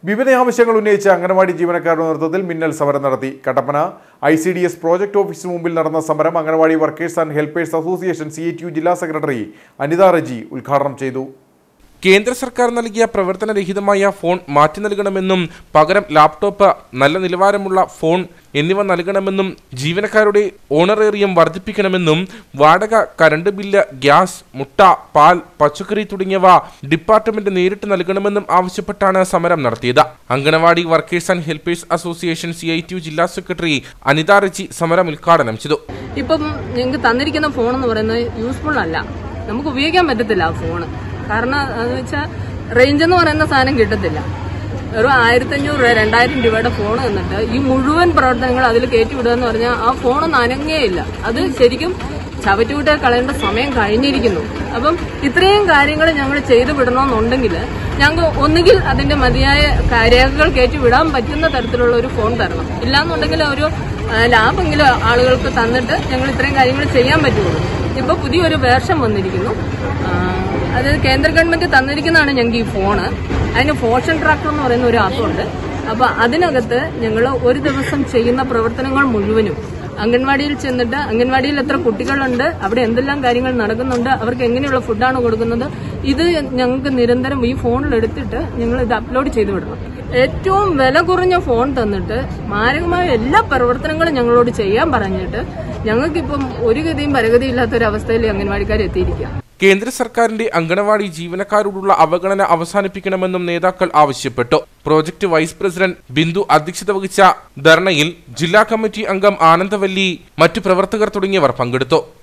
വിവിധ ആവശ്യങ്ങൾ ഉന്നയിച്ച് അംഗനവാടി ജീവനക്കാരുടെ നേതൃത്വത്തിൽ മിന്നൽ സമരം നടത്തി Kattappana I C D S project ഓഫീസിന് മുമ്പിൽ നടന്ന സമരം anganwadi workers and helpers association C ജില്ലാ സെക്രട്ടറി അനിത റജി ഉദ്ഘാടനം ചെയ്തു കേന്ദ്ര സർക്കാർ നൽകിയ പ്രവർത്തനരഹിതമായ ഫോൺ മാറ്റി നൽകണമെന്നും പകരം ലാപ്ടോപ്പ് നല്ല നിലവാരമുള്ള ഫോൺ എന്നിവ നൽകണമെന്നും ജീവനക്കാരുടെ ഓണറേറിയം വർദ്ധിപ്പിക്കണമെന്നും വാടക കരണ്ട് ബില്ല് ഗ്യാസ് മുട്ട പാൽ പച്ചക്കറി തുടങ്ങിയവ ഡിപ്പാർട്ട്മെന്റ് നേരിട്ട് നൽകണമെന്നും ആവശ്യപ്പെട്ടാണ് സമരം നടത്തിയത് anganwadi workers and helpers association C ജില്ലാ സെക്രട്ടറി അനിത റജി സമരം ഉദ്ഘാടനം ചെയ്തു ഇപ്പം ഞങ്ങൾക്ക് തന്നിരിക്കുന്ന ഫോൺ എന്ന് പറയുന്നത് യൂസ്ഫുൾ അല്ല നമുക്ക് ഉപയോഗിക്കാൻ പറ്റത്തില്ല ആ ഫോൺ കാരണം എന്ന് വെച്ചാൽ റേഞ്ച് എന്ന് പറയുന്ന സാധനം കിട്ടത്തില്ല ഒരു ആയിരത്തഞ്ഞൂറ് രൂപ രണ്ടായിരം രൂപയുടെ ഫോൺ തന്നിട്ട് ഈ മുഴുവൻ പ്രവർത്തനങ്ങൾ അതിൽ കയറ്റി വിടുക എന്ന് പറഞ്ഞാൽ ആ ഫോണൊന്നും അനങ്ങേയില്ല അത് ശരിക്കും ചവറ്റുകൂട്ട കളയേണ്ട സമയം കഴിഞ്ഞിരിക്കുന്നു അപ്പം ഇത്രയും കാര്യങ്ങൾ ഞങ്ങൾ ചെയ്തു വിടണമെന്നുണ്ടെങ്കിൽ ഞങ്ങൾക്ക് ഒന്നുകിൽ അതിന്റെ മതിയായ രേഖകൾ കയറ്റി വിടാൻ പറ്റുന്ന തരത്തിലുള്ള ഒരു ഫോൺ തരണം ഇല്ലാന്നുണ്ടെങ്കിൽ ഒരു ആ, ലാഭെങ്കിലും ആളുകൾക്ക് തന്നിട്ട് ഞങ്ങൾ ഇത്രയും കാര്യങ്ങൾ ചെയ്യാൻ പറ്റുള്ളൂ ഇപ്പൊ പുതിയൊരു വേർഷൻ വന്നിരിക്കുന്നു ആ, അത് കേന്ദ്ര ഗവൺമെന്റ് തന്നിരിക്കുന്നതാണ് ഞങ്ങൾക്ക് ഈ ഫോണ് അതിന് ഫോഷൻ ട്രാക്കർ എന്ന് പറയുന്ന ഒരു ആപ്പുണ്ട് അപ്പൊ അതിനകത്ത് ഞങ്ങൾ ഒരു ദിവസം ചെയ്യുന്ന പ്രവർത്തനങ്ങൾ മുഴുവനും അംഗൻവാടിയിൽ ചെന്നിട്ട് അംഗൻവാടിയിൽ എത്ര കുട്ടികളുണ്ട് അവിടെ എന്തെല്ലാം കാര്യങ്ങൾ നടക്കുന്നുണ്ട് അവർക്ക് എങ്ങനെയുള്ള ഫുഡാണ് കൊടുക്കുന്നത് ഇത് ഞങ്ങൾക്ക് നിരന്തരം ഈ ഫോണിൽ എടുത്തിട്ട് ഞങ്ങൾ ഇത് അപ്ലോഡ് ചെയ്ത് വിടണം ഏറ്റവും വില കുറഞ്ഞ ഫോൺ തന്നിട്ട് മാരകമായ എല്ലാ പ്രവർത്തനങ്ങളും ഞങ്ങളോട് ചെയ്യാൻ പറഞ്ഞിട്ട് ഞങ്ങൾക്കിപ്പം ഒരു ഗതിയും പരഗതിയും ഇല്ലാത്ത ഒരു അവസ്ഥയിൽ അംഗൻവാടിക്കാർ എത്തിയിരിക്കുക കേന്ദ്ര സർക്കാരിന്റെ അംഗനവാടി ജീവനക്കാരോടുള്ള അവഗണന അവസാനിപ്പിക്കണമെന്നും നേതാക്കൾ ആവശ്യപ്പെട്ടു പ്രോജക്ട് വൈസ് പ്രസിഡന്റ് ബിന്ദു അധ്യക്ഷത വഹിച്ച ധർണയിൽ ജില്ലാ കമ്മിറ്റി അംഗം ആനന്ദവല്ലി മറ്റു പ്രവർത്തകർ തുടങ്ങിയവർ പങ്കെടുത്തു